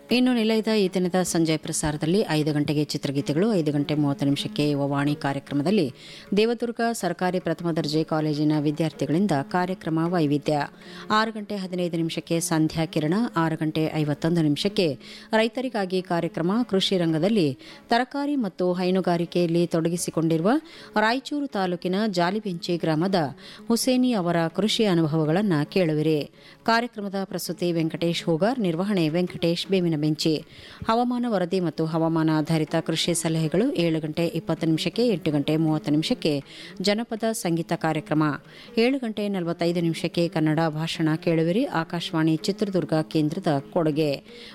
ಇನ್ನು ನಿಲಯದ ಈ ದಿನದ ಸಂಜೆ ಪ್ರಸಾರದಲ್ಲಿ ಐದು ಗಂಟೆಗೆ ಚಿತ್ರಗೀತೆಗಳು ಐದು ಗಂಟೆ ಮೂವತ್ತು ನಿಮಿಷಕ್ಕೆ ಯುವವಾಣಿ ಕಾರ್ಯಕ್ರಮದಲ್ಲಿ ದೇವದುರ್ಗ ಸರ್ಕಾರಿ ಪ್ರಥಮ ದರ್ಜೆ ಕಾಲೇಜಿನ ವಿದ್ಯಾರ್ಥಿಗಳಿಂದ ಕಾರ್ಯಕ್ರಮ ವೈವಿಧ್ಯ ಆರು ಗಂಟೆ ಹದಿನೈದು ನಿಮಿಷಕ್ಕೆ ಸಂಧ್ಯಾ ಕಿರಣ ಆರು ಗಂಟೆ ಐವತ್ತೊಂದು ನಿಮಿಷಕ್ಕೆ ರೈತರಿಗಾಗಿ ಕಾರ್ಯಕ್ರಮ ಕೃಷಿ ರಂಗದಲ್ಲಿ ತರಕಾರಿ ಮತ್ತು ಹೈನುಗಾರಿಕೆಯಲ್ಲಿ ತೊಡಗಿಸಿಕೊಂಡಿರುವ ರಾಯಚೂರು ತಾಲೂಕಿನ ಜಾಲಿಬೆಂಚಿ ಗ್ರಾಮದ ಹುಸೇನಿ ಅವರ ಕೃಷಿ ಅನುಭವಗಳನ್ನು ಕೇಳುವಿರಿ ಕಾರ್ಯಕ್ರಮದ ಪ್ರಸ್ತುತಿ ವೆಂಕಟೇಶ್ ಹೂಗಾರ್ ನಿರ್ವಹಣೆ ವೆಂಕಟೇಶ್ ಬೇವಿನ ಬೆಂಚಿ ಹವಾಮಾನ ವರದಿ ಮತ್ತು ಹವಾಮಾನ ಆಧಾರಿತ ಕೃಷಿ ಸಲಹೆಗಳು ಏಳು ಗಂಟೆ ಇಪ್ಪತ್ತು ನಿಮಿಷಕ್ಕೆ ಎಂಟು ಗಂಟೆ ಮೂವತ್ತು ನಿಮಿಷಕ್ಕೆ ಜನಪದ ಸಂಗೀತ ಕಾರ್ಯಕ್ರಮ ಏಳು ಗಂಟೆ ನಲವತ್ತೈದು ನಿಮಿಷಕ್ಕೆ ಕನ್ನಡ ಭಾಷಣ ಕೇಳುವಿರಿ ಆಕಾಶವಾಣಿ ಚಿತ್ರದುರ್ಗ ಕೇಂದ್ರದ ಕೊಡುಗೆ